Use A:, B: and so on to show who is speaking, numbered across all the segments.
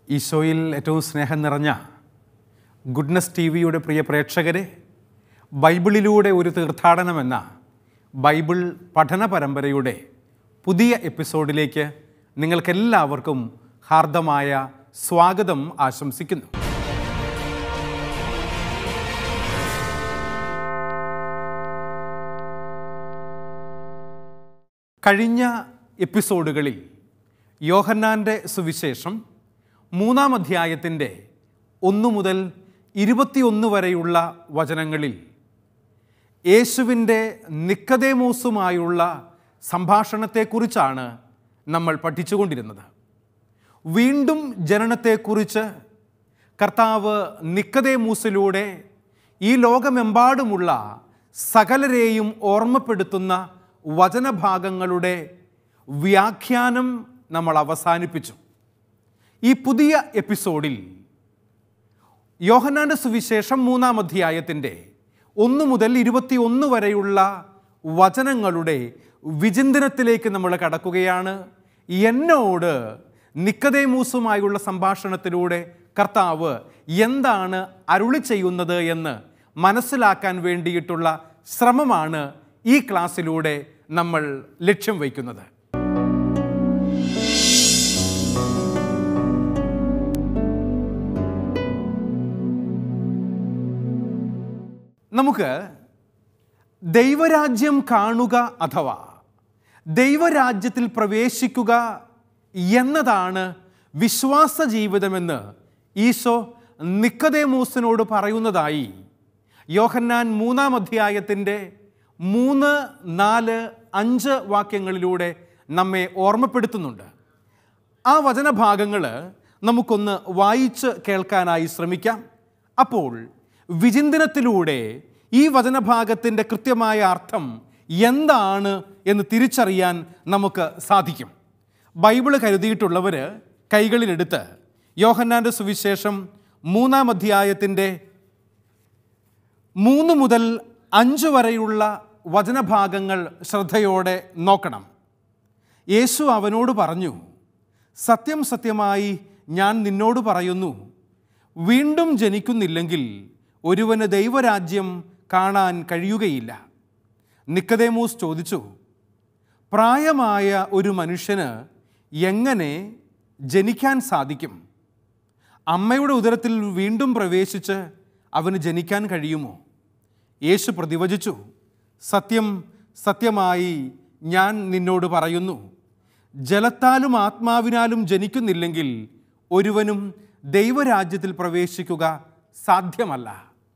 A: ഈശോയിൽ ഏറ്റവും സ്നേഹം നിറഞ്ഞ ഗുഡ്നസ് ടി വിയുടെ പ്രിയ പ്രേക്ഷകരെ ബൈബിളിലൂടെ ഒരു തീർത്ഥാടനം എന്ന ബൈബിൾ പഠന പരമ്പരയുടെ പുതിയ എപ്പിസോഡിലേക്ക് നിങ്ങൾക്കെല്ലാവർക്കും ഹാർദമായ സ്വാഗതം ആശംസിക്കുന്നു കഴിഞ്ഞ എപ്പിസോഡുകളിൽ യോഹന്നാൻ്റെ സുവിശേഷം മൂന്നാം അധ്യായത്തിൻ്റെ ഒന്നു മുതൽ ഇരുപത്തിയൊന്ന് വരെയുള്ള വചനങ്ങളിൽ യേശുവിൻ്റെ നിക്കതേമൂസുമായുള്ള സംഭാഷണത്തെക്കുറിച്ചാണ് നമ്മൾ പഠിച്ചുകൊണ്ടിരുന്നത് വീണ്ടും ജനനത്തെക്കുറിച്ച് കർത്താവ് നിക്കതേമൂസിലൂടെ ഈ ലോകമെമ്പാടുമുള്ള സകലരെയും ഓർമ്മപ്പെടുത്തുന്ന വചനഭാഗങ്ങളുടെ വ്യാഖ്യാനം നമ്മൾ അവസാനിപ്പിച്ചു ഈ പുതിയ എപ്പിസോഡിൽ യോഹന്നാൻ്റെ സുവിശേഷം മൂന്നാം അധ്യായത്തിൻ്റെ ഒന്ന് മുതൽ ഇരുപത്തിയൊന്ന് വരെയുള്ള വചനങ്ങളുടെ വിചിന്തനത്തിലേക്ക് നമ്മൾ കടക്കുകയാണ് എന്നോട് നിക്കതേമൂസുമായുള്ള സംഭാഷണത്തിലൂടെ കർത്താവ് എന്താണ് അരുളി ചെയ്യുന്നത് എന്ന് മനസ്സിലാക്കാൻ വേണ്ടിയിട്ടുള്ള ശ്രമമാണ് ഈ ക്ലാസ്സിലൂടെ നമ്മൾ ലക്ഷ്യം വയ്ക്കുന്നത് നമുക്ക് ദൈവരാജ്യം കാണുക അഥവാ ദൈവരാജ്യത്തിൽ പ്രവേശിക്കുക എന്നതാണ് വിശ്വാസ ജീവിതമെന്ന് ഈശോ നിക്കതേമൂസിനോട് പറയുന്നതായി യോഹന്നാൻ മൂന്നാം അധ്യായത്തിൻ്റെ മൂന്ന് നാല് അഞ്ച് വാക്യങ്ങളിലൂടെ നമ്മെ ഓർമ്മപ്പെടുത്തുന്നുണ്ട് ആ വചനഭാഗങ്ങൾ നമുക്കൊന്ന് വായിച്ച് കേൾക്കാനായി ശ്രമിക്കാം അപ്പോൾ വിചിന്തനത്തിലൂടെ ഈ വചനഭാഗത്തിൻ്റെ കൃത്യമായ അർത്ഥം എന്താണ് എന്ന് തിരിച്ചറിയാൻ നമുക്ക് സാധിക്കും ബൈബിള് കരുതിയിട്ടുള്ളവർ കൈകളിലെടുത്ത് യോഹന്നാൻ്റെ സുവിശേഷം മൂന്നാം അധ്യായത്തിൻ്റെ മൂന്ന് മുതൽ അഞ്ച് വരെയുള്ള വചനഭാഗങ്ങൾ ശ്രദ്ധയോടെ നോക്കണം യേശു അവനോട് പറഞ്ഞു സത്യം സത്യമായി ഞാൻ നിന്നോട് പറയുന്നു വീണ്ടും ജനിക്കുന്നില്ലെങ്കിൽ ഒരുവന് ദൈവരാജ്യം കാണാൻ കഴിയുകയില്ല നിക്കതേമൂസ് ചോദിച്ചു പ്രായമായ ഒരു മനുഷ്യന് എങ്ങനെ ജനിക്കാൻ സാധിക്കും അമ്മയുടെ ഉദരത്തിൽ വീണ്ടും പ്രവേശിച്ച് അവന് ജനിക്കാൻ കഴിയുമോ യേശു പ്രതിവചിച്ചു സത്യം സത്യമായി ഞാൻ നിന്നോട് പറയുന്നു ജലത്താലും ആത്മാവിനാലും ജനിക്കുന്നില്ലെങ്കിൽ ഒരുവനും ദൈവരാജ്യത്തിൽ പ്രവേശിക്കുക സാധ്യമല്ല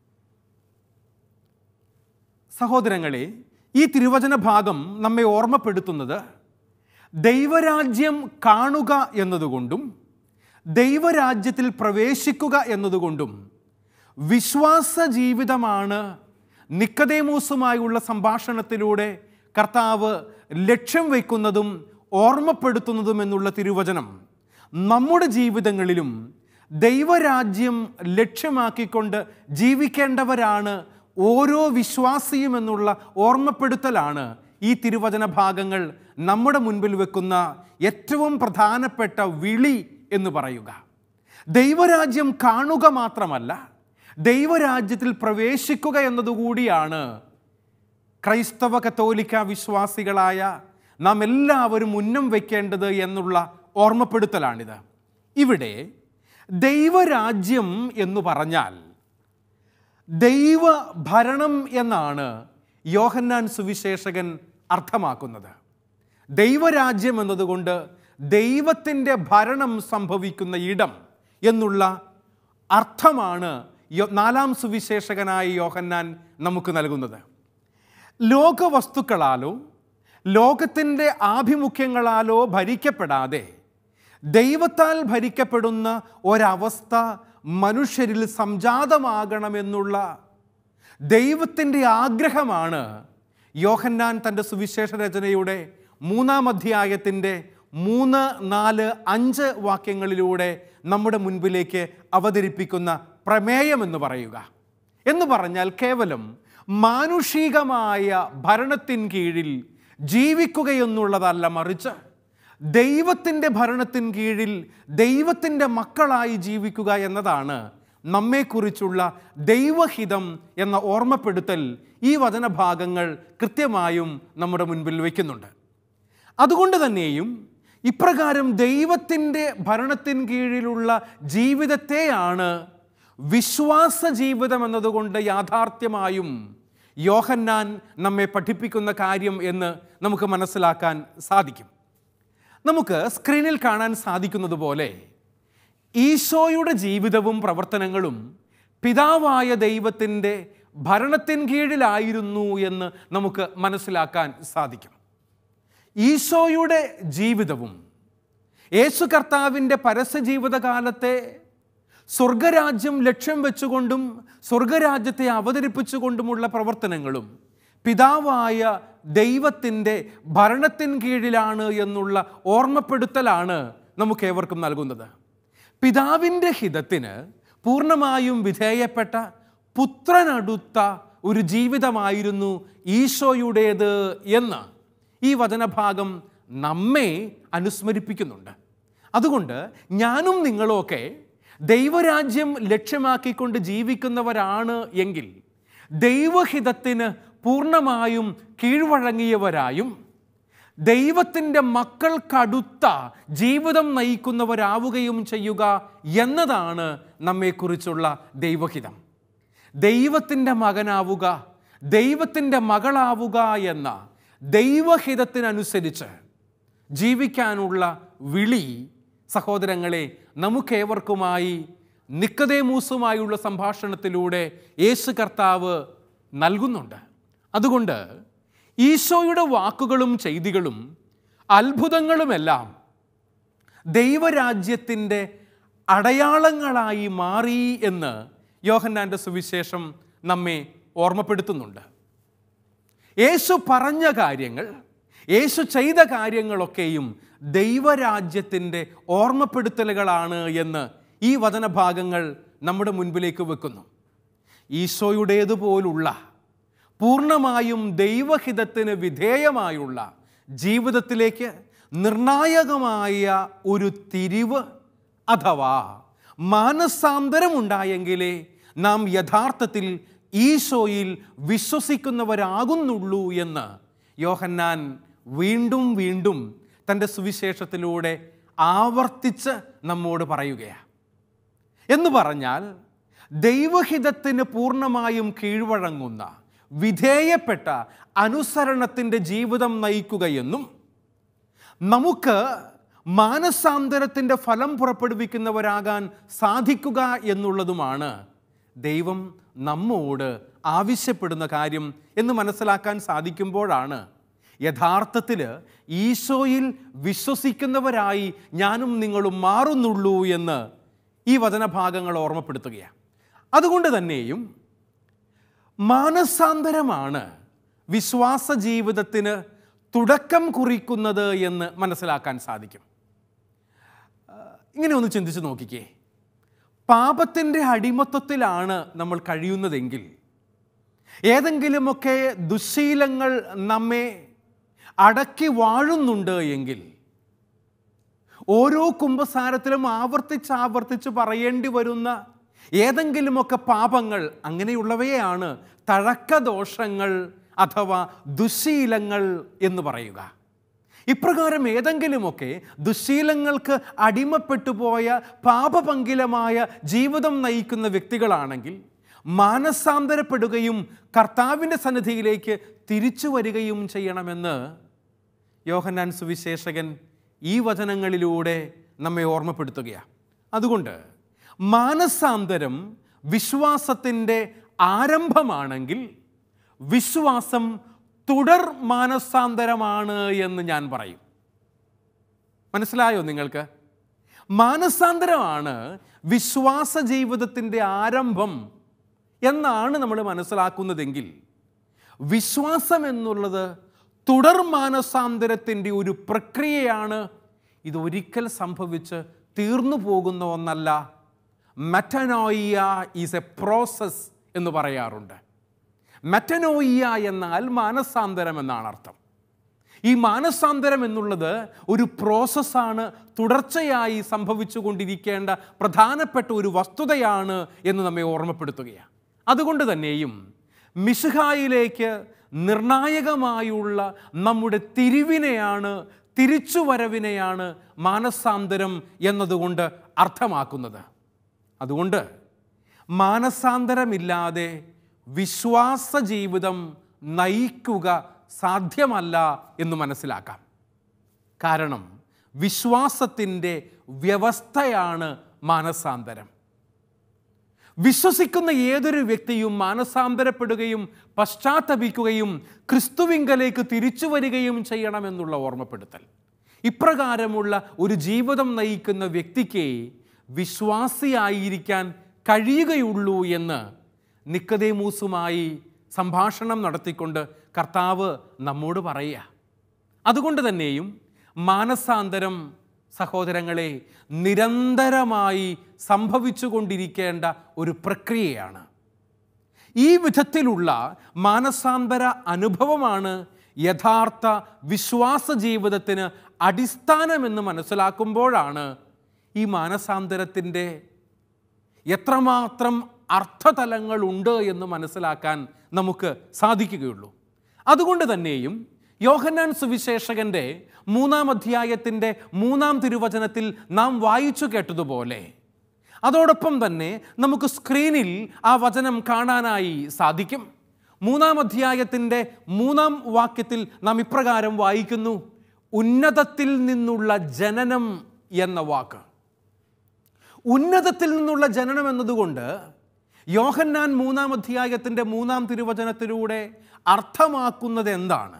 A: സഹോദരങ്ങളെ ഈ തിരുവചന ഭാഗം നമ്മെ ഓർമ്മപ്പെടുത്തുന്നത് ദൈവരാജ്യം കാണുക എന്നതുകൊണ്ടും ദൈവരാജ്യത്തിൽ പ്രവേശിക്കുക എന്നതുകൊണ്ടും വിശ്വാസ ജീവിതമാണ് നിക്കതേമൂസുമായുള്ള സംഭാഷണത്തിലൂടെ കർത്താവ് ലക്ഷ്യം വയ്ക്കുന്നതും ഓർമ്മപ്പെടുത്തുന്നതും എന്നുള്ള തിരുവചനം നമ്മുടെ ജീവിതങ്ങളിലും ദൈവരാജ്യം ലക്ഷ്യമാക്കിക്കൊണ്ട് ജീവിക്കേണ്ടവരാണ് ഓരോ വിശ്വാസിയും എന്നുള്ള ഓർമ്മപ്പെടുത്തലാണ് ഈ തിരുവചന ഭാഗങ്ങൾ നമ്മുടെ മുൻപിൽ വെക്കുന്ന ഏറ്റവും പ്രധാനപ്പെട്ട വിളി എന്ന് പറയുക ദൈവരാജ്യം കാണുക മാത്രമല്ല ദൈവരാജ്യത്തിൽ പ്രവേശിക്കുക എന്നതുകൂടിയാണ് ക്രൈസ്തവ കത്തോലിക്ക വിശ്വാസികളായ നാം എല്ലാവരും ഉന്നം വയ്ക്കേണ്ടത് എന്നുള്ള ഓർമ്മപ്പെടുത്തലാണിത് ഇവിടെ ദൈവരാജ്യം എന്ന് പറഞ്ഞാൽ ദൈവ ഭരണം എന്നാണ് യോഹന്നാൻ സുവിശേഷകൻ അർത്ഥമാക്കുന്നത് ദൈവരാജ്യം എന്നതുകൊണ്ട് ദൈവത്തിൻ്റെ ഭരണം സംഭവിക്കുന്ന ഇടം എന്നുള്ള അർത്ഥമാണ് യോ- നാലാം സുവിശേഷകനായ യോഹന്നാൻ നമുക്ക് നൽകുന്നത് ലോകവസ്തുക്കളാലോ ലോകത്തിൻ്റെ ആഭിമുഖ്യങ്ങളാലോ ഭരിക്കപ്പെടാതെ ദൈവത്താൽ ഭരിക്കപ്പെടുന്ന ഒരവസ്ഥ മനുഷ്യരിൽ സംജാതമാകണമെന്നുള്ള ദൈവത്തിൻ്റെ ആഗ്രഹമാണ് യോഹന്നാൻ തൻ്റെ സുവിശേഷ രചനയുടെ മൂന്നാം അധ്യായത്തിൻ്റെ മൂന്ന് നാല് അഞ്ച് വാക്യങ്ങളിലൂടെ നമ്മുടെ മുൻപിലേക്ക് അവതരിപ്പിക്കുന്ന പ്രമേയമെന്ന് പറയുക എന്ന് പറഞ്ഞാൽ കേവലം മാനുഷികമായ ഭരണത്തിൻ കീഴിൽ ജീവിക്കുകയെന്നുള്ളതല്ല മറിച്ച് ദൈവത്തിൻ്റെ ഭരണത്തിന് കീഴിൽ ദൈവത്തിൻ്റെ മക്കളായി ജീവിക്കുക എന്നതാണ് നമ്മെക്കുറിച്ചുള്ള ദൈവഹിതം എന്ന ഓർമ്മപ്പെടുത്തൽ ഈ വചനഭാഗങ്ങൾ കൃത്യമായും നമ്മുടെ മുൻപിൽ വയ്ക്കുന്നുണ്ട് അതുകൊണ്ട് തന്നെയും ഇപ്രകാരം ദൈവത്തിൻ്റെ ഭരണത്തിന് കീഴിലുള്ള ജീവിതത്തെയാണ് വിശ്വാസ ജീവിതം എന്നതുകൊണ്ട് യാഥാർത്ഥ്യമായും യോഹന്നാൻ നമ്മെ പഠിപ്പിക്കുന്ന കാര്യം എന്ന് നമുക്ക് മനസ്സിലാക്കാൻ സാധിക്കും നമുക്ക് സ്ക്രീനിൽ കാണാൻ സാധിക്കുന്നത് പോലെ ഈശോയുടെ ജീവിതവും പ്രവർത്തനങ്ങളും പിതാവായ ദൈവത്തിൻ്റെ ഭരണത്തിൻ കീഴിലായിരുന്നു എന്ന് നമുക്ക് മനസ്സിലാക്കാൻ സാധിക്കും ഈശോയുടെ ജീവിതവും യേശു കർത്താവിൻ്റെ പരസ്യ ജീവിതകാലത്തെ സ്വർഗരാജ്യം ലക്ഷ്യം വെച്ചുകൊണ്ടും സ്വർഗരാജ്യത്തെ അവതരിപ്പിച്ചുകൊണ്ടുമുള്ള പ്രവർത്തനങ്ങളും പിതാവായ ദൈവത്തിൻ്റെ ഭരണത്തിൻ കീഴിലാണ് എന്നുള്ള ഓർമ്മപ്പെടുത്തലാണ് നമുക്ക് ഏവർക്കും നൽകുന്നത് പിതാവിൻ്റെ ഹിതത്തിന് പൂർണ്ണമായും വിധേയപ്പെട്ട പുത്രനടുത്ത ഒരു ജീവിതമായിരുന്നു ഈശോയുടേത് എന്ന് ഈ വചനഭാഗം നമ്മെ അനുസ്മരിപ്പിക്കുന്നുണ്ട് അതുകൊണ്ട് ഞാനും നിങ്ങളുമൊക്കെ ദൈവരാജ്യം ലക്ഷ്യമാക്കിക്കൊണ്ട് ജീവിക്കുന്നവരാണ് എങ്കിൽ ദൈവഹിതത്തിന് പൂർണ്ണമായും കീഴ്വഴങ്ങിയവരായും ദൈവത്തിൻ്റെ മക്കൾക്കടുത്ത ജീവിതം നയിക്കുന്നവരാവുകയും ചെയ്യുക എന്നതാണ് നമ്മെക്കുറിച്ചുള്ള ദൈവഹിതം ദൈവത്തിൻ്റെ മകനാവുക ദൈവത്തിൻ്റെ മകളാവുക എന്ന ദൈവഹിതത്തിനനുസരിച്ച് ജീവിക്കാനുള്ള വിളി സഹോദരങ്ങളെ നമുക്കേവർക്കുമായി നിക്കതേമൂസുമായുള്ള സംഭാഷണത്തിലൂടെ യേശു കർത്താവ് നൽകുന്നുണ്ട് അതുകൊണ്ട് ഈശോയുടെ വാക്കുകളും ചെയ്തികളും അത്ഭുതങ്ങളുമെല്ലാം ദൈവരാജ്യത്തിൻ്റെ അടയാളങ്ങളായി മാറി എന്ന് യോഹന്നാൻ്റെ സുവിശേഷം നമ്മെ ഓർമ്മപ്പെടുത്തുന്നുണ്ട് യേശു പറഞ്ഞ കാര്യങ്ങൾ യേശു ചെയ്ത കാര്യങ്ങളൊക്കെയും ദൈവരാജ്യത്തിൻ്റെ ഓർമ്മപ്പെടുത്തലുകളാണ് എന്ന് ഈ വചനഭാഗങ്ങൾ നമ്മുടെ മുൻപിലേക്ക് വെക്കുന്നു ഈശോയുടേതുപോലുള്ള പൂർണ്ണമായും ദൈവഹിതത്തിന് വിധേയമായുള്ള ജീവിതത്തിലേക്ക് നിർണായകമായ ഒരു തിരിവ് അഥവാ മാനസാന്തരമുണ്ടായെങ്കിലേ നാം യഥാർത്ഥത്തിൽ ഈശോയിൽ വിശ്വസിക്കുന്നവരാകുന്നുള്ളൂ എന്ന് യോഹന്നാൻ വീണ്ടും വീണ്ടും തൻ്റെ സുവിശേഷത്തിലൂടെ ആവർത്തിച്ച് നമ്മോട് പറയുകയാണ് എന്ന് പറഞ്ഞാൽ ദൈവഹിതത്തിന് പൂർണ്ണമായും കീഴ്വഴങ്ങുന്ന വിധേയപ്പെട്ട അനുസരണത്തിൻ്റെ ജീവിതം നയിക്കുകയെന്നും നമുക്ക് മാനസാന്തരത്തിൻ്റെ ഫലം പുറപ്പെടുവിക്കുന്നവരാകാൻ സാധിക്കുക എന്നുള്ളതുമാണ് ദൈവം നമ്മോട് ആവശ്യപ്പെടുന്ന കാര്യം എന്ന് മനസ്സിലാക്കാൻ സാധിക്കുമ്പോഴാണ് യഥാർത്ഥത്തിൽ ഈശോയിൽ വിശ്വസിക്കുന്നവരായി ഞാനും നിങ്ങളും മാറുന്നുള്ളൂ എന്ന് ഈ വചനഭാഗങ്ങൾ ഓർമ്മപ്പെടുത്തുകയാണ് അതുകൊണ്ട് തന്നെയും മാനസാന്തരമാണ് വിശ്വാസ ജീവിതത്തിന് തുടക്കം കുറിക്കുന്നത് എന്ന് മനസ്സിലാക്കാൻ സാധിക്കും ഇങ്ങനെ ഒന്ന് ചിന്തിച്ച് നോക്കിക്കേ പാപത്തിൻ്റെ അടിമത്വത്തിലാണ് നമ്മൾ കഴിയുന്നതെങ്കിൽ ഏതെങ്കിലുമൊക്കെ ദുശീലങ്ങൾ നമ്മെ അടക്കി വാഴുന്നുണ്ട് എങ്കിൽ ഓരോ കുംഭസാരത്തിലും ആവർത്തിച്ച് ആവർത്തിച്ച് പറയേണ്ടി വരുന്ന ഏതെങ്കിലുമൊക്കെ പാപങ്ങൾ അങ്ങനെയുള്ളവയെയാണ് തഴക്കദോഷങ്ങൾ അഥവാ ദുശീലങ്ങൾ എന്ന് പറയുക ഇപ്രകാരം ഏതെങ്കിലുമൊക്കെ ദുശീലങ്ങൾക്ക് അടിമപ്പെട്ടു പോയ പാപപങ്കിലമായ ജീവിതം നയിക്കുന്ന വ്യക്തികളാണെങ്കിൽ മാനസാന്തരപ്പെടുകയും കർത്താവിൻ്റെ സന്നിധിയിലേക്ക് തിരിച്ചു വരികയും ചെയ്യണമെന്ന് യോഹന്നാൻ സുവിശേഷകൻ ഈ വചനങ്ങളിലൂടെ നമ്മെ ഓർമ്മപ്പെടുത്തുകയാണ് അതുകൊണ്ട് മാനസാന്തരം വിശ്വാസത്തിൻ്റെ ആരംഭമാണെങ്കിൽ വിശ്വാസം തുടർ മാനസാന്തരമാണ് എന്ന് ഞാൻ പറയും മനസ്സിലായോ നിങ്ങൾക്ക് മാനസാന്തരമാണ് വിശ്വാസ ജീവിതത്തിൻ്റെ ആരംഭം എന്നാണ് നമ്മൾ മനസ്സിലാക്കുന്നതെങ്കിൽ വിശ്വാസം എന്നുള്ളത് തുടർ മാനസാന്തരത്തിൻ്റെ ഒരു പ്രക്രിയയാണ് ഇതൊരിക്കൽ സംഭവിച്ച് തീർന്നു പോകുന്ന ഒന്നല്ല മെറ്റനോയിയ ഈസ് എ പ്രോസസ് എന്ന് പറയാറുണ്ട് മെറ്റനോയിയ എന്നാൽ മാനസാന്തരം എന്നാണ് അർത്ഥം ഈ മാനസാന്തരം എന്നുള്ളത് ഒരു പ്രോസസ്സാണ് തുടർച്ചയായി സംഭവിച്ചു കൊണ്ടിരിക്കേണ്ട പ്രധാനപ്പെട്ട ഒരു വസ്തുതയാണ് എന്ന് നമ്മെ ഓർമ്മപ്പെടുത്തുകയാണ് അതുകൊണ്ട് തന്നെയും മിശിഹായിലേക്ക് നിർണായകമായുള്ള നമ്മുടെ തിരിവിനെയാണ് തിരിച്ചുവരവിനെയാണ് മാനസാന്തരം എന്നതുകൊണ്ട് അർത്ഥമാക്കുന്നത് അതുകൊണ്ട് മാനസാന്തരമില്ലാതെ വിശ്വാസ ജീവിതം നയിക്കുക സാധ്യമല്ല എന്ന് മനസ്സിലാക്കാം കാരണം വിശ്വാസത്തിൻ്റെ വ്യവസ്ഥയാണ് മാനസാന്തരം വിശ്വസിക്കുന്ന ഏതൊരു വ്യക്തിയും മാനസാന്തരപ്പെടുകയും പശ്ചാത്തപിക്കുകയും ക്രിസ്തുവിങ്കലേക്ക് തിരിച്ചു വരികയും ചെയ്യണമെന്നുള്ള ഓർമ്മപ്പെടുത്തൽ ഇപ്രകാരമുള്ള ഒരു ജീവിതം നയിക്കുന്ന വ്യക്തിക്ക് വിശ്വാസിയായിരിക്കാൻ കഴിയുകയുള്ളൂ എന്ന് നിക്കതേമൂസുമായി സംഭാഷണം നടത്തിക്കൊണ്ട് കർത്താവ് നമ്മോട് പറയുക അതുകൊണ്ട് തന്നെയും മാനസാന്തരം സഹോദരങ്ങളെ നിരന്തരമായി സംഭവിച്ചു കൊണ്ടിരിക്കേണ്ട ഒരു പ്രക്രിയയാണ് ഈ വിധത്തിലുള്ള മാനസാന്തര അനുഭവമാണ് യഥാർത്ഥ വിശ്വാസ ജീവിതത്തിന് അടിസ്ഥാനമെന്ന് മനസ്സിലാക്കുമ്പോഴാണ് ഈ മാനസാന്തരത്തിൻ്റെ എത്രമാത്രം അർത്ഥതലങ്ങളുണ്ട് എന്ന് മനസ്സിലാക്കാൻ നമുക്ക് സാധിക്കുകയുള്ളൂ അതുകൊണ്ട് തന്നെയും യോഹന്നാൻ സുവിശേഷകന്റെ മൂന്നാം അധ്യായത്തിൻ്റെ മൂന്നാം തിരുവചനത്തിൽ നാം വായിച്ചു കേട്ടതുപോലെ അതോടൊപ്പം തന്നെ നമുക്ക് സ്ക്രീനിൽ ആ വചനം കാണാനായി സാധിക്കും മൂന്നാം അധ്യായത്തിൻ്റെ മൂന്നാം വാക്യത്തിൽ നാം ഇപ്രകാരം വായിക്കുന്നു ഉന്നതത്തിൽ നിന്നുള്ള ജനനം എന്ന വാക്ക് ഉന്നതത്തിൽ നിന്നുള്ള ജനനം എന്നതുകൊണ്ട് യോഹന്നാൻ മൂന്നാം അധ്യായത്തിൻ്റെ മൂന്നാം തിരുവചനത്തിലൂടെ അർത്ഥമാക്കുന്നത് എന്താണ്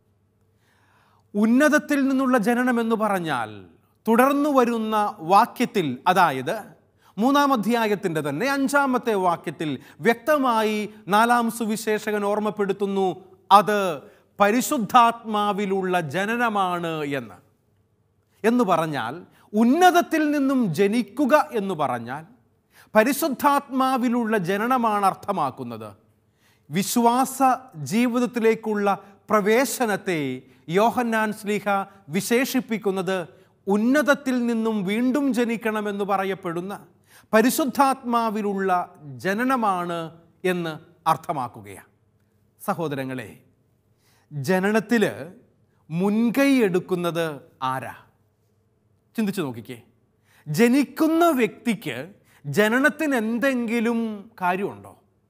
A: ഉന്നതത്തിൽ നിന്നുള്ള ജനനം എന്ന് പറഞ്ഞാൽ തുടർന്നു വരുന്ന വാക്യത്തിൽ അതായത് മൂന്നാം അധ്യായത്തിൻ്റെ തന്നെ അഞ്ചാമത്തെ വാക്യത്തിൽ വ്യക്തമായി നാലാം സുവിശേഷകൻ ഓർമ്മപ്പെടുത്തുന്നു അത് പരിശുദ്ധാത്മാവിലുള്ള ജനനമാണ് എന്ന് എന്ന് പറഞ്ഞാൽ ഉന്നതത്തിൽ നിന്നും ജനിക്കുക എന്ന് പറഞ്ഞാൽ പരിശുദ്ധാത്മാവിലുള്ള ജനനമാണ് അർത്ഥമാക്കുന്നത് വിശ്വാസ ജീവിതത്തിലേക്കുള്ള പ്രവേശനത്തെ യോഹന്നാൻ സ്ലീഹ വിശേഷിപ്പിക്കുന്നത് ഉന്നതത്തിൽ നിന്നും വീണ്ടും ജനിക്കണമെന്ന് പറയപ്പെടുന്ന പരിശുദ്ധാത്മാവിലുള്ള ജനനമാണ് എന്ന് അർത്ഥമാക്കുകയാണ് സഹോദരങ്ങളെ ജനനത്തിൽ മുൻകൈ എടുക്കുന്നത് ആരാ ചിന്തിച്ചു നോക്കിക്കേ ജനിക്കുന്ന വ്യക്തിക്ക് ജനനത്തിന് എന്തെങ്കിലും കാര്യമുണ്ടോ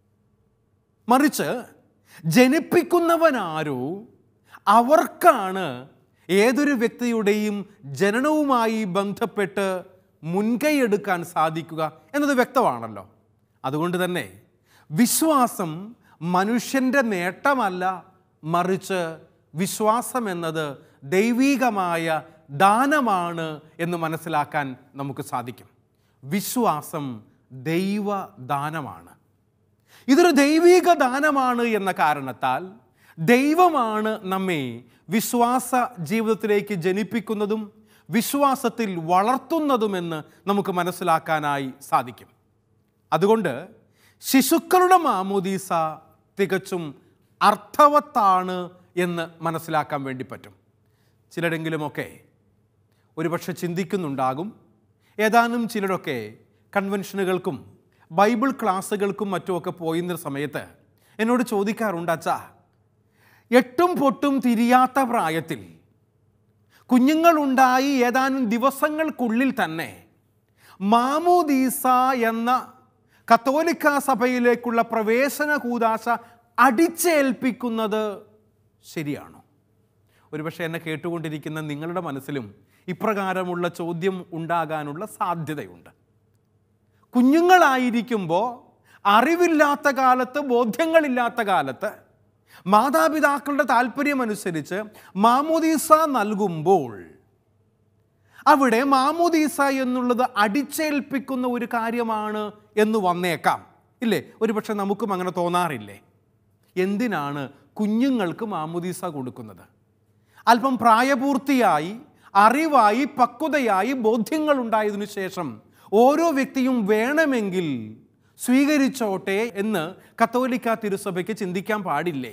A: മറിച്ച് ജനിപ്പിക്കുന്നവനാരോ അവർക്കാണ് ഏതൊരു വ്യക്തിയുടെയും ജനനവുമായി ബന്ധപ്പെട്ട് മുൻകൈയെടുക്കാൻ സാധിക്കുക എന്നത് വ്യക്തമാണല്ലോ അതുകൊണ്ട് തന്നെ വിശ്വാസം മനുഷ്യൻ്റെ നേട്ടമല്ല മറിച്ച് വിശ്വാസം എന്നത് ദൈവീകമായ ദാനമാണ് എന്ന് മനസ്സിലാക്കാൻ നമുക്ക് സാധിക്കും വിശ്വാസം ദൈവദാനമാണ് ഇതൊരു ദൈവിക ദാനമാണ് എന്ന കാരണത്താൽ ദൈവമാണ് നമ്മെ വിശ്വാസ ജീവിതത്തിലേക്ക് ജനിപ്പിക്കുന്നതും വിശ്വാസത്തിൽ വളർത്തുന്നതുമെന്ന് നമുക്ക് മനസ്സിലാക്കാനായി സാധിക്കും അതുകൊണ്ട് ശിശുക്കളുടെ മാമോദീസ തികച്ചും അർത്ഥവത്താണ് എന്ന് മനസ്സിലാക്കാൻ വേണ്ടി പറ്റും ചിലരെങ്കിലുമൊക്കെ ഒരുപക്ഷെ ചിന്തിക്കുന്നുണ്ടാകും ഏതാനും ചിലരൊക്കെ കൺവെൻഷനുകൾക്കും ബൈബിൾ ക്ലാസ്സുകൾക്കും മറ്റുമൊക്കെ പോയിരുന്ന സമയത്ത് എന്നോട് ചോദിക്കാറുണ്ട് അച്ഛാ എട്ടും പൊട്ടും തിരിയാത്ത പ്രായത്തിൽ കുഞ്ഞുങ്ങളുണ്ടായി ഏതാനും ദിവസങ്ങൾക്കുള്ളിൽ തന്നെ മാമോദീസ എന്ന കത്തോലിക്ക സഭയിലേക്കുള്ള പ്രവേശന കൂതാശ അടിച്ചേൽപ്പിക്കുന്നത് ശരിയാണോ ഒരുപക്ഷെ എന്നെ കേട്ടുകൊണ്ടിരിക്കുന്ന നിങ്ങളുടെ മനസ്സിലും ഇപ്രകാരമുള്ള ചോദ്യം ഉണ്ടാകാനുള്ള സാധ്യതയുണ്ട് കുഞ്ഞുങ്ങളായിരിക്കുമ്പോൾ അറിവില്ലാത്ത കാലത്ത് ബോധ്യങ്ങളില്ലാത്ത കാലത്ത് മാതാപിതാക്കളുടെ താല്പര്യമനുസരിച്ച് മാമോദീസ നൽകുമ്പോൾ അവിടെ മാമോദീസ എന്നുള്ളത് അടിച്ചേൽപ്പിക്കുന്ന ഒരു കാര്യമാണ് എന്ന് വന്നേക്കാം ഇല്ലേ ഒരുപക്ഷെ നമുക്കും അങ്ങനെ തോന്നാറില്ലേ എന്തിനാണ് കുഞ്ഞുങ്ങൾക്ക് മാമോദീസ കൊടുക്കുന്നത് അല്പം പ്രായപൂർത്തിയായി അറിവായി പക്വതയായി ബോധ്യങ്ങൾ ഉണ്ടായതിനു ശേഷം ഓരോ വ്യക്തിയും വേണമെങ്കിൽ സ്വീകരിച്ചോട്ടെ എന്ന് കത്തോലിക്ക തിരുസഭയ്ക്ക് ചിന്തിക്കാൻ പാടില്ലേ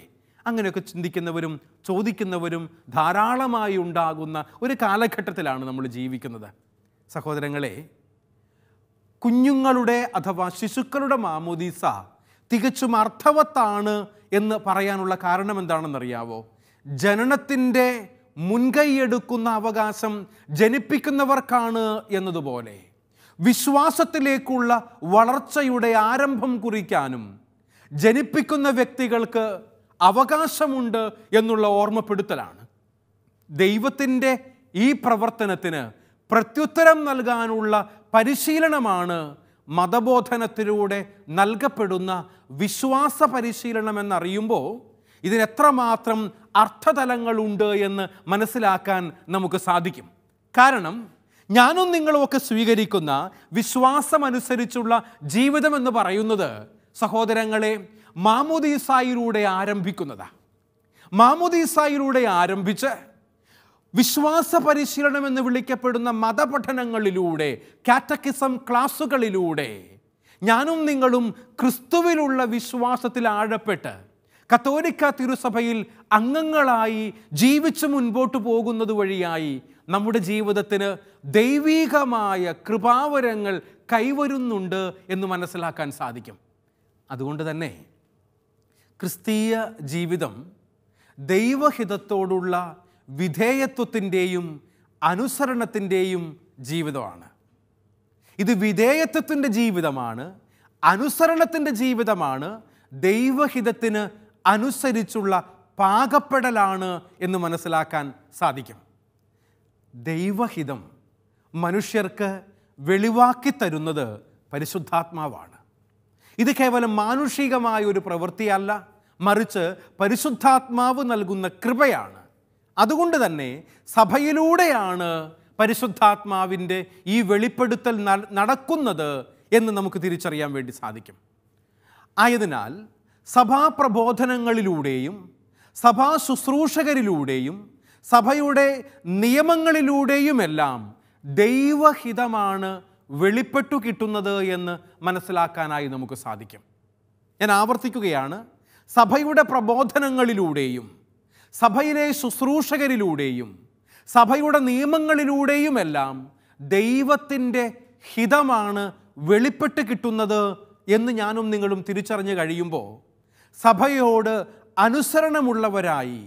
A: അങ്ങനെയൊക്കെ ചിന്തിക്കുന്നവരും ചോദിക്കുന്നവരും ധാരാളമായി ഉണ്ടാകുന്ന ഒരു കാലഘട്ടത്തിലാണ് നമ്മൾ ജീവിക്കുന്നത് സഹോദരങ്ങളെ കുഞ്ഞുങ്ങളുടെ അഥവാ ശിശുക്കളുടെ മാമോദീസ തികച്ചും അർത്ഥവത്താണ് എന്ന് പറയാനുള്ള കാരണം എന്താണെന്നറിയാവോ ജനനത്തിൻ്റെ മുൻകൈയെടുക്കുന്ന അവകാശം ജനിപ്പിക്കുന്നവർക്കാണ് എന്നതുപോലെ വിശ്വാസത്തിലേക്കുള്ള വളർച്ചയുടെ ആരംഭം കുറിക്കാനും ജനിപ്പിക്കുന്ന വ്യക്തികൾക്ക് അവകാശമുണ്ട് എന്നുള്ള ഓർമ്മപ്പെടുത്തലാണ് ദൈവത്തിൻ്റെ ഈ പ്രവർത്തനത്തിന് പ്രത്യുത്തരം നൽകാനുള്ള പരിശീലനമാണ് മതബോധനത്തിലൂടെ നൽകപ്പെടുന്ന വിശ്വാസ പരിശീലനം എന്നറിയുമ്പോൾ ഇതിനെത്രമാത്രം അർത്ഥതലങ്ങളുണ്ട് എന്ന് മനസ്സിലാക്കാൻ നമുക്ക് സാധിക്കും കാരണം ഞാനും നിങ്ങളും ഒക്കെ സ്വീകരിക്കുന്ന വിശ്വാസമനുസരിച്ചുള്ള ജീവിതം എന്ന് പറയുന്നത് സഹോദരങ്ങളെ മാമുദീസായിലൂടെ ആരംഭിക്കുന്നതാണ് മാമുദീസായിലൂടെ ആരംഭിച്ച് വിശ്വാസ പരിശീലനം എന്ന് വിളിക്കപ്പെടുന്ന മതപഠനങ്ങളിലൂടെ കാറ്റക്കിസം ക്ലാസ്സുകളിലൂടെ ഞാനും നിങ്ങളും ക്രിസ്തുവിലുള്ള വിശ്വാസത്തിൽ ആഴപ്പെട്ട് കത്തോലിക്ക തിരുസഭയിൽ അംഗങ്ങളായി ജീവിച്ചു മുൻപോട്ട് പോകുന്നത് വഴിയായി നമ്മുടെ ജീവിതത്തിന് ദൈവീകമായ കൃപാവരങ്ങൾ കൈവരുന്നുണ്ട് എന്ന് മനസ്സിലാക്കാൻ സാധിക്കും അതുകൊണ്ട് തന്നെ ക്രിസ്തീയ ജീവിതം ദൈവഹിതത്തോടുള്ള വിധേയത്വത്തിൻ്റെയും അനുസരണത്തിൻ്റെയും ജീവിതമാണ് ഇത് വിധേയത്വത്തിൻ്റെ ജീവിതമാണ് അനുസരണത്തിൻ്റെ ജീവിതമാണ് ദൈവഹിതത്തിന് അനുസരിച്ചുള്ള പാകപ്പെടലാണ് എന്ന് മനസ്സിലാക്കാൻ സാധിക്കും ദൈവഹിതം മനുഷ്യർക്ക് വെളിവാക്കി തരുന്നത് പരിശുദ്ധാത്മാവാണ് ഇത് കേവലം മാനുഷികമായ ഒരു പ്രവൃത്തിയല്ല മറിച്ച് പരിശുദ്ധാത്മാവ് നൽകുന്ന കൃപയാണ് അതുകൊണ്ട് തന്നെ സഭയിലൂടെയാണ് പരിശുദ്ധാത്മാവിൻ്റെ ഈ വെളിപ്പെടുത്തൽ ന- നടക്കുന്നത് എന്ന് നമുക്ക് തിരിച്ചറിയാൻ വേണ്ടി സാധിക്കും ആയതിനാൽ സഭാപ്രബോധനങ്ങളിലൂടെയും സഭാ ശുശ്രൂഷകരിലൂടെയും സഭയുടെ നിയമങ്ങളിലൂടെയുമെല്ലാം ദൈവഹിതമാണ് വെളിപ്പെട്ടു കിട്ടുന്നത് എന്ന് മനസ്സിലാക്കാനായി നമുക്ക് സാധിക്കും ഞാൻ ആവർത്തിക്കുകയാണ് സഭയുടെ പ്രബോധനങ്ങളിലൂടെയും സഭയിലെ ശുശ്രൂഷകരിലൂടെയും സഭയുടെ നിയമങ്ങളിലൂടെയുമെല്ലാം ദൈവത്തിൻ്റെ ഹിതമാണ് വെളിപ്പെട്ട് കിട്ടുന്നത് എന്ന് ഞാനും നിങ്ങളും തിരിച്ചറിഞ്ഞു കഴിയുമ്പോൾ സഭയോട് അനുസരണമുള്ളവരായി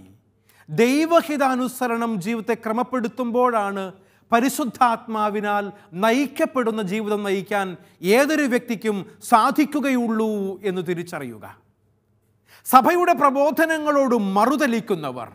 A: ദൈവഹിതാനുസരണം ജീവിതത്തെ ക്രമപ്പെടുത്തുമ്പോഴാണ് പരിശുദ്ധാത്മാവിനാൽ നയിക്കപ്പെടുന്ന ജീവിതം നയിക്കാൻ ഏതൊരു വ്യക്തിക്കും സാധിക്കുകയുള്ളൂ എന്ന് തിരിച്ചറിയുക സഭയുടെ പ്രബോധനങ്ങളോട് മറുതലിക്കുന്നവർ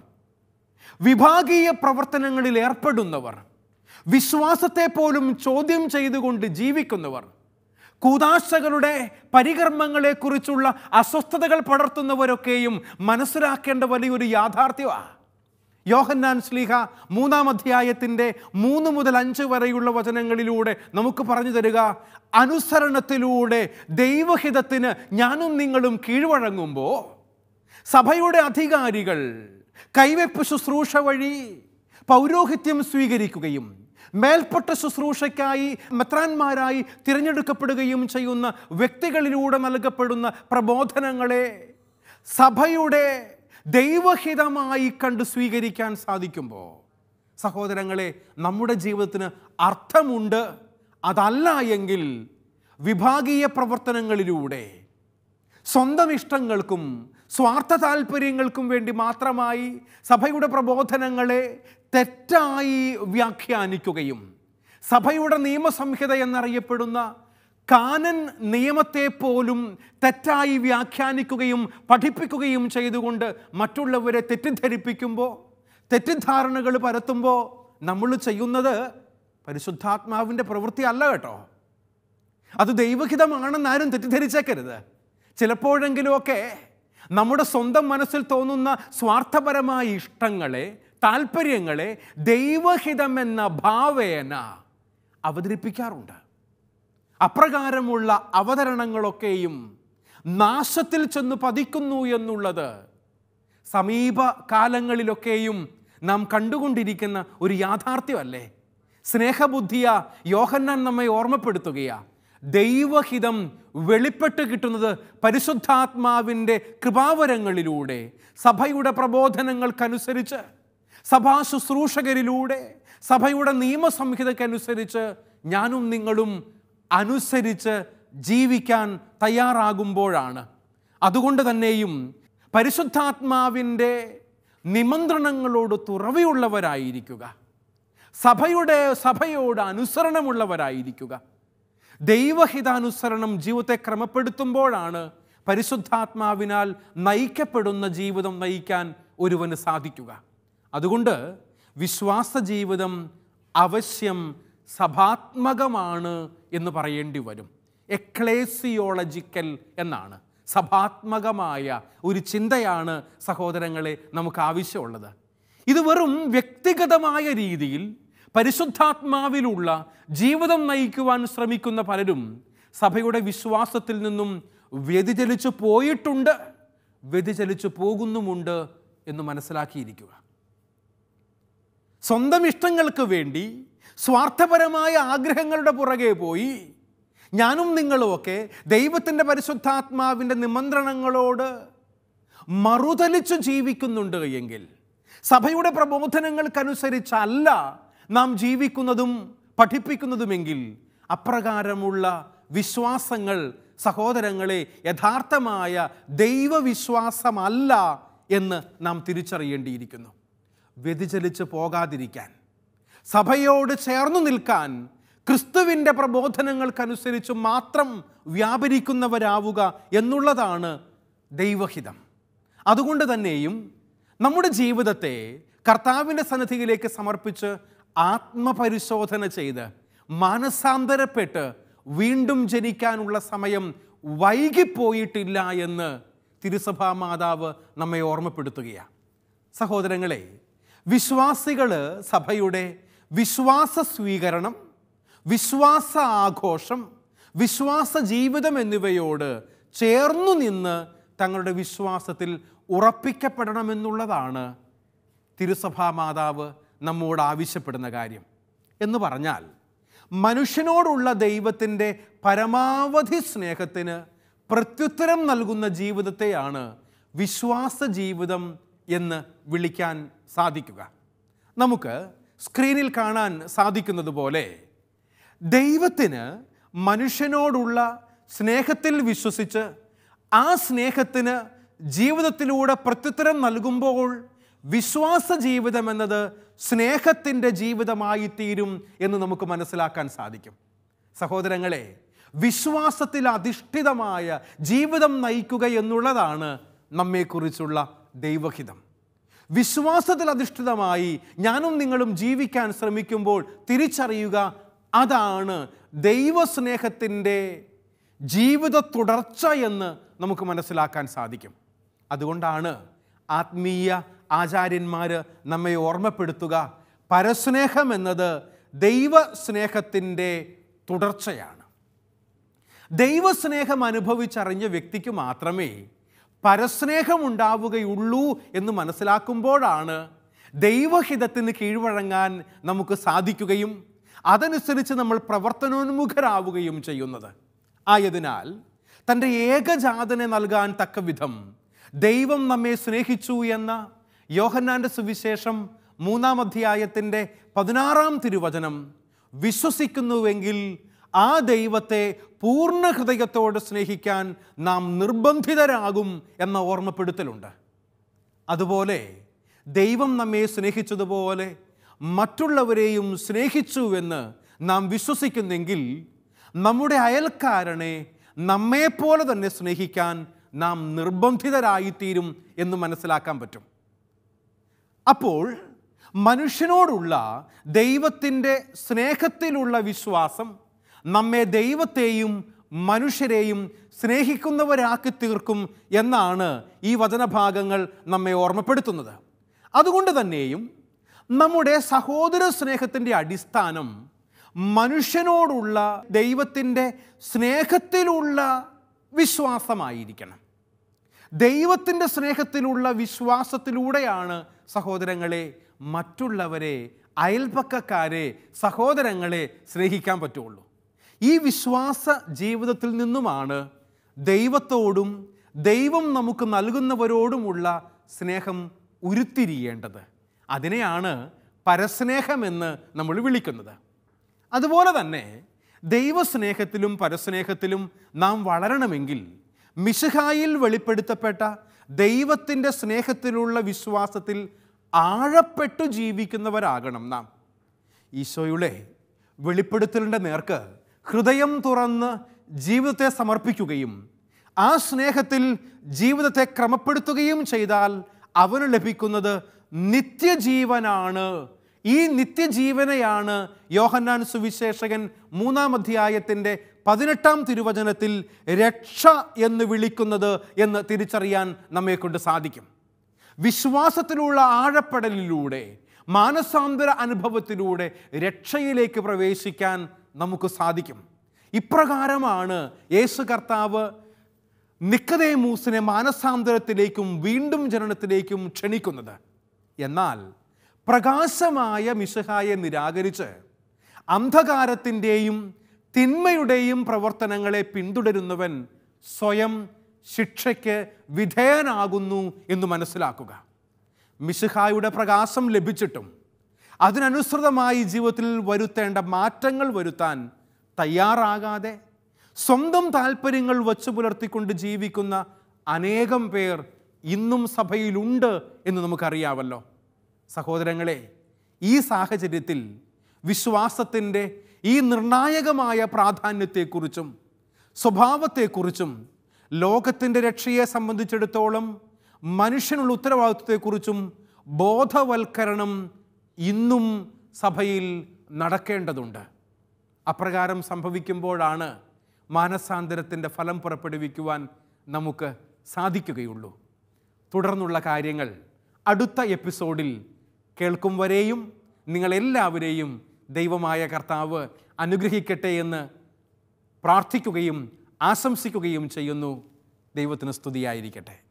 A: വിഭാഗീയ പ്രവർത്തനങ്ങളിൽ ഏർപ്പെടുന്നവർ വിശ്വാസത്തെ പോലും ചോദ്യം ചെയ്തുകൊണ്ട് ജീവിക്കുന്നവർ കൂതാശകളുടെ പരികർമ്മങ്ങളെക്കുറിച്ചുള്ള അസ്വസ്ഥതകൾ പടർത്തുന്നവരൊക്കെയും മനസ്സിലാക്കേണ്ട വലിയൊരു യാഥാർത്ഥ്യമാണ് യോഹന്നാൻ സ്ലീഹ മൂന്നാം അധ്യായത്തിൻ്റെ മൂന്ന് മുതൽ അഞ്ച് വരെയുള്ള വചനങ്ങളിലൂടെ നമുക്ക് പറഞ്ഞു തരിക അനുസരണത്തിലൂടെ ദൈവഹിതത്തിന് ഞാനും നിങ്ങളും കീഴ്വഴങ്ങുമ്പോൾ സഭയുടെ അധികാരികൾ കൈവെപ്പ് ശുശ്രൂഷ വഴി പൗരോഹിത്യം സ്വീകരിക്കുകയും മേൽപ്പെട്ട ശുശ്രൂഷയ്ക്കായി മെത്രാന്മാരായി തിരഞ്ഞെടുക്കപ്പെടുകയും ചെയ്യുന്ന വ്യക്തികളിലൂടെ നൽകപ്പെടുന്ന പ്രബോധനങ്ങളെ സഭയുടെ ദൈവഹിതമായി കണ്ട് സ്വീകരിക്കാൻ സാധിക്കുമ്പോൾ സഹോദരങ്ങളെ നമ്മുടെ ജീവിതത്തിന് അർത്ഥമുണ്ട് അതല്ല എങ്കിൽ വിഭാഗീയ പ്രവർത്തനങ്ങളിലൂടെ സ്വന്തം ഇഷ്ടങ്ങൾക്കും സ്വാർത്ഥ താല്പര്യങ്ങൾക്കും വേണ്ടി മാത്രമായി സഭയുടെ പ്രബോധനങ്ങളെ തെറ്റായി വ്യാഖ്യാനിക്കുകയും സഭയുടെ നിയമസംഹിത എന്നറിയപ്പെടുന്ന കാനൻ നിയമത്തെ പോലും തെറ്റായി വ്യാഖ്യാനിക്കുകയും പഠിപ്പിക്കുകയും ചെയ്തുകൊണ്ട് മറ്റുള്ളവരെ തെറ്റിദ്ധരിപ്പിക്കുമ്പോൾ തെറ്റിദ്ധാരണകൾ പരത്തുമ്പോൾ നമ്മൾ ചെയ്യുന്നത് പരിശുദ്ധാത്മാവിൻ്റെ പ്രവൃത്തി അല്ല കേട്ടോ അത് ദൈവഹിതമാണെന്ന് ആരും തെറ്റിദ്ധരിച്ചേക്കരുത് ചിലപ്പോഴെങ്കിലുമൊക്കെ നമ്മുടെ സ്വന്തം മനസ്സിൽ തോന്നുന്ന സ്വാർത്ഥപരമായ ഇഷ്ടങ്ങളെ താല്പര്യങ്ങളെ ദൈവഹിതമെന്ന ഭാവേന അവതരിപ്പിക്കാറുണ്ട് അപ്രകാരമുള്ള അവതരണങ്ങളൊക്കെയും നാശത്തിൽ ചെന്ന് പതിക്കുന്നു എന്നുള്ളത് സമീപ കാലങ്ങളിലൊക്കെയും നാം കണ്ടുകൊണ്ടിരിക്കുന്ന ഒരു യാഥാർത്ഥ്യമല്ലേ സ്നേഹബുദ്ധിയ യോഹന്നാൻ നമ്മെ ഓർമ്മപ്പെടുത്തുകയാ ദൈവഹിതം വെളിപ്പെട്ട് കിട്ടുന്നത് പരിശുദ്ധാത്മാവിൻ്റെ കൃപാവരങ്ങളിലൂടെ സഭയുടെ പ്രബോധനങ്ങൾക്കനുസരിച്ച് സഭാ ശുശ്രൂഷകരിലൂടെ സഭയുടെ നിയമസംഹിതക്കനുസരിച്ച് ഞാനും നിങ്ങളും അനുസരിച്ച് ജീവിക്കാൻ തയ്യാറാകുമ്പോഴാണ് അതുകൊണ്ട് തന്നെയും പരിശുദ്ധാത്മാവിൻ്റെ നിമന്ത്രണങ്ങളോട് തുറവിയുള്ളവരായിരിക്കുക സഭയുടെ സഭയോട് അനുസരണമുള്ളവരായിരിക്കുക ദൈവഹിതാനുസരണം ജീവിതത്തെ ക്രമപ്പെടുത്തുമ്പോഴാണ് പരിശുദ്ധാത്മാവിനാൽ നയിക്കപ്പെടുന്ന ജീവിതം നയിക്കാൻ ഒരുവന് സാധിക്കുക അതുകൊണ്ട് വിശ്വാസ ജീവിതം അവശ്യം സഭാത്മകമാണ് എന്ന് പറയേണ്ടി വരും എക്ലേസിയോളജിക്കൽ എന്നാണ് സഭാത്മകമായ ഒരു ചിന്തയാണ് സഹോദരങ്ങളെ നമുക്ക് ആവശ്യമുള്ളത് ഇത് വെറും വ്യക്തിഗതമായ രീതിയിൽ പരിശുദ്ധാത്മാവിലുള്ള ജീവിതം നയിക്കുവാൻ ശ്രമിക്കുന്ന പലരും സഭയുടെ വിശ്വാസത്തിൽ നിന്നും വ്യതിചലിച്ചു പോയിട്ടുണ്ട് വ്യതിചലിച്ചു പോകുന്നുമുണ്ട് എന്ന് മനസ്സിലാക്കിയിരിക്കുക സ്വന്തം ഇഷ്ടങ്ങൾക്ക് വേണ്ടി സ്വാർത്ഥപരമായ ആഗ്രഹങ്ങളുടെ പുറകെ പോയി ഞാനും നിങ്ങളുമൊക്കെ ദൈവത്തിൻ്റെ പരിശുദ്ധാത്മാവിൻ്റെ നിമന്ത്രണങ്ങളോട് മറുതലിച്ചു ജീവിക്കുന്നുണ്ട് എങ്കിൽ സഭയുടെ പ്രബോധനങ്ങൾക്കനുസരിച്ചല്ല നാം ജീവിക്കുന്നതും പഠിപ്പിക്കുന്നതുമെങ്കിൽ അപ്രകാരമുള്ള വിശ്വാസങ്ങൾ സഹോദരങ്ങളെ യഥാർത്ഥമായ ദൈവവിശ്വാസമല്ല എന്ന് നാം തിരിച്ചറിയേണ്ടിയിരിക്കുന്നു വ്യതിചലിച്ച് പോകാതിരിക്കാൻ സഭയോട് ചേർന്നു നിൽക്കാൻ ക്രിസ്തുവിൻ്റെ പ്രബോധനങ്ങൾക്കനുസരിച്ച് മാത്രം വ്യാപരിക്കുന്നവരാവുക എന്നുള്ളതാണ് ദൈവഹിതം അതുകൊണ്ട് തന്നെയും നമ്മുടെ ജീവിതത്തെ കർത്താവിൻ്റെ സന്നിധിയിലേക്ക് സമർപ്പിച്ച് ആത്മപരിശോധന ചെയ്ത് മാനസാന്തരപ്പെട്ട് വീണ്ടും ജനിക്കാനുള്ള സമയം വൈകിപ്പോയിട്ടില്ല എന്ന് തിരുസഭാ മാതാവ് നമ്മെ ഓർമ്മപ്പെടുത്തുകയാണ് സഹോദരങ്ങളെ വിശ്വാസികൾ സഭയുടെ വിശ്വാസ സ്വീകരണം വിശ്വാസ ആഘോഷം വിശ്വാസ ജീവിതം എന്നിവയോട് ചേർന്നു നിന്ന് തങ്ങളുടെ വിശ്വാസത്തിൽ ഉറപ്പിക്കപ്പെടണമെന്നുള്ളതാണ് തിരുസഭാ മാതാവ് നമ്മോട് ആവശ്യപ്പെടുന്ന കാര്യം എന്ന് പറഞ്ഞാൽ മനുഷ്യനോടുള്ള ദൈവത്തിൻ്റെ പരമാവധി സ്നേഹത്തിന് പ്രത്യുത്തരം നൽകുന്ന ജീവിതത്തെയാണ് വിശ്വാസ ജീവിതം എന്ന് വിളിക്കാൻ സാധിക്കുക നമുക്ക് സ്ക്രീനിൽ കാണാൻ സാധിക്കുന്നത് പോലെ ദൈവത്തിന് മനുഷ്യനോടുള്ള സ്നേഹത്തിൽ വിശ്വസിച്ച് ആ സ്നേഹത്തിന് ജീവിതത്തിലൂടെ പ്രത്യുത്തരം നൽകുമ്പോൾ വിശ്വാസ ജീവിതം എന്നത് സ്നേഹത്തിൻ്റെ ജീവിതമായി തീരും എന്ന് നമുക്ക് മനസ്സിലാക്കാൻ സാധിക്കും സഹോദരങ്ങളെ വിശ്വാസത്തിൽ അധിഷ്ഠിതമായ ജീവിതം നയിക്കുക എന്നുള്ളതാണ് നമ്മെക്കുറിച്ചുള്ള ദൈവഹിതം വിശ്വാസത്തിൽ അധിഷ്ഠിതമായി ഞാനും നിങ്ങളും ജീവിക്കാൻ ശ്രമിക്കുമ്പോൾ തിരിച്ചറിയുക അതാണ് ദൈവസ്നേഹത്തിൻ്റെ ജീവിത തുടർച്ച എന്ന് നമുക്ക് മനസ്സിലാക്കാൻ സാധിക്കും അതുകൊണ്ടാണ് ആത്മീയ ആചാര്യന്മാർ നമ്മെ ഓർമ്മപ്പെടുത്തുക പരസ്നേഹം എന്നത് ദൈവസ്നേഹത്തിൻ്റെ തുടർച്ചയാണ് ദൈവസ്നേഹം അനുഭവിച്ചറിഞ്ഞ വ്യക്തിക്ക് മാത്രമേ പരസ്നേഹം ഉണ്ടാവുകയുള്ളൂ എന്ന് മനസ്സിലാക്കുമ്പോഴാണ് ദൈവഹിതത്തിന് കീഴ്വഴങ്ങാൻ നമുക്ക് സാധിക്കുകയും അതനുസരിച്ച് നമ്മൾ പ്രവർത്തനോന്മുഖരാവുകയും ചെയ്യുന്നത് ആയതിനാൽ തൻ്റെ ഏകജാതനെ നൽകാൻ തക്ക വിധം ദൈവം നമ്മെ സ്നേഹിച്ചു എന്ന യോഹന്നാൻ്റെ സുവിശേഷം മൂന്നാം അധ്യായത്തിൻ്റെ പതിനാറാം തിരുവചനം വിശ്വസിക്കുന്നുവെങ്കിൽ ആ ദൈവത്തെ പൂർണ്ണ ഹൃദയത്തോട് സ്നേഹിക്കാൻ നാം നിർബന്ധിതരാകും എന്ന ഓർമ്മപ്പെടുത്തലുണ്ട് അതുപോലെ ദൈവം നമ്മെ സ്നേഹിച്ചതുപോലെ മറ്റുള്ളവരെയും സ്നേഹിച്ചുവെന്ന് നാം വിശ്വസിക്കുന്നെങ്കിൽ നമ്മുടെ അയൽക്കാരനെ നമ്മെപ്പോലെ തന്നെ സ്നേഹിക്കാൻ നാം നിർബന്ധിതരായിത്തീരും എന്ന് മനസ്സിലാക്കാൻ പറ്റും അപ്പോൾ മനുഷ്യനോടുള്ള ദൈവത്തിൻ്റെ സ്നേഹത്തിലുള്ള വിശ്വാസം നമ്മെ ദൈവത്തെയും മനുഷ്യരെയും സ്നേഹിക്കുന്നവരാക്കി തീർക്കും എന്നാണ് ഈ വചനഭാഗങ്ങൾ നമ്മെ ഓർമ്മപ്പെടുത്തുന്നത് അതുകൊണ്ട് തന്നെയും നമ്മുടെ സഹോദര സ്നേഹത്തിൻ്റെ അടിസ്ഥാനം മനുഷ്യനോടുള്ള ദൈവത്തിൻ്റെ സ്നേഹത്തിലുള്ള വിശ്വാസമായിരിക്കണം ദൈവത്തിൻ്റെ സ്നേഹത്തിലുള്ള വിശ്വാസത്തിലൂടെയാണ് സഹോദരങ്ങളെ മറ്റുള്ളവരെ അയൽപക്കക്കാരെ സഹോദരങ്ങളെ സ്നേഹിക്കാൻ പറ്റുള്ളൂ ഈ വിശ്വാസ ജീവിതത്തിൽ നിന്നുമാണ് ദൈവത്തോടും ദൈവം നമുക്ക് നൽകുന്നവരോടുമുള്ള സ്നേഹം ഉരുത്തിരിയേണ്ടത് അതിനെയാണ് പരസ്നേഹമെന്ന് നമ്മൾ വിളിക്കുന്നത് അതുപോലെ തന്നെ ദൈവസ്നേഹത്തിലും പരസ്നേഹത്തിലും നാം വളരണമെങ്കിൽ മിശിഹായിൽ വെളിപ്പെടുത്തപ്പെട്ട ദൈവത്തിൻ്റെ സ്നേഹത്തിലുള്ള വിശ്വാസത്തിൽ ആഴപ്പെട്ടു ജീവിക്കുന്നവരാകണം നാം ഈശോയുടെ വെളിപ്പെടുത്തലിൻ്റെ നേർക്ക് ഹൃദയം തുറന്ന് ജീവിതത്തെ സമർപ്പിക്കുകയും ആ സ്നേഹത്തിൽ ജീവിതത്തെ ക്രമപ്പെടുത്തുകയും ചെയ്താൽ അവന് ലഭിക്കുന്നത് നിത്യജീവനാണ് ഈ നിത്യജീവനെയാണ് യോഹന്നാൻ സുവിശേഷകൻ മൂന്നാം അധ്യായത്തിൻ്റെ പതിനെട്ടാം തിരുവചനത്തിൽ രക്ഷ എന്ന് വിളിക്കുന്നത് എന്ന് തിരിച്ചറിയാൻ നമ്മെക്കൊണ്ട് സാധിക്കും വിശ്വാസത്തിലുള്ള ആഴപ്പെടലിലൂടെ മാനസാന്തര അനുഭവത്തിലൂടെ രക്ഷയിലേക്ക് പ്രവേശിക്കാൻ നമുക്ക് സാധിക്കും ഇപ്രകാരമാണ് യേശു കർത്താവ് നിക്കതേമൂസിനെ മാനസാന്തരത്തിലേക്കും വീണ്ടും ജനനത്തിലേക്കും ക്ഷണിക്കുന്നത് എന്നാൽ പ്രകാശമായ മിശഹായെ നിരാകരിച്ച് അന്ധകാരത്തിൻ്റെയും തിന്മയുടെയും പ്രവർത്തനങ്ങളെ പിന്തുടരുന്നവൻ സ്വയം ശിക്ഷയ്ക്ക് വിധേയനാകുന്നു എന്ന് മനസ്സിലാക്കുക മിശിഹായുടെ പ്രകാശം ലഭിച്ചിട്ടും അതിനനുസൃതമായി ജീവിതത്തിൽ വരുത്തേണ്ട മാറ്റങ്ങൾ വരുത്താൻ തയ്യാറാകാതെ സ്വന്തം താല്പര്യങ്ങൾ വച്ചു പുലർത്തിക്കൊണ്ട് ജീവിക്കുന്ന അനേകം പേർ ഇന്നും സഭയിലുണ്ട് എന്ന് നമുക്കറിയാവല്ലോ സഹോദരങ്ങളെ ഈ സാഹചര്യത്തിൽ വിശ്വാസത്തിൻ്റെ ഈ നിർണായകമായ പ്രാധാന്യത്തെക്കുറിച്ചും സ്വഭാവത്തെക്കുറിച്ചും ലോകത്തിൻ്റെ രക്ഷയെ സംബന്ധിച്ചിടത്തോളം മനുഷ്യനുള്ള ഉത്തരവാദിത്വത്തെക്കുറിച്ചും ബോധവൽക്കരണം ഇന്നും സഭയിൽ നടക്കേണ്ടതുണ്ട് അപ്രകാരം സംഭവിക്കുമ്പോഴാണ് മാനസാന്തരത്തിൻ്റെ ഫലം പുറപ്പെടുവിക്കുവാൻ നമുക്ക് സാധിക്കുകയുള്ളൂ തുടർന്നുള്ള കാര്യങ്ങൾ അടുത്ത എപ്പിസോഡിൽ കേൾക്കും വരെയും നിങ്ങളെല്ലാവരെയും ദൈവമായ കർത്താവ് അനുഗ്രഹിക്കട്ടെ എന്ന് പ്രാർത്ഥിക്കുകയും ആശംസിക്കുകയും ചെയ്യുന്നു ദൈവത്തിന് സ്തുതിയായിരിക്കട്ടെ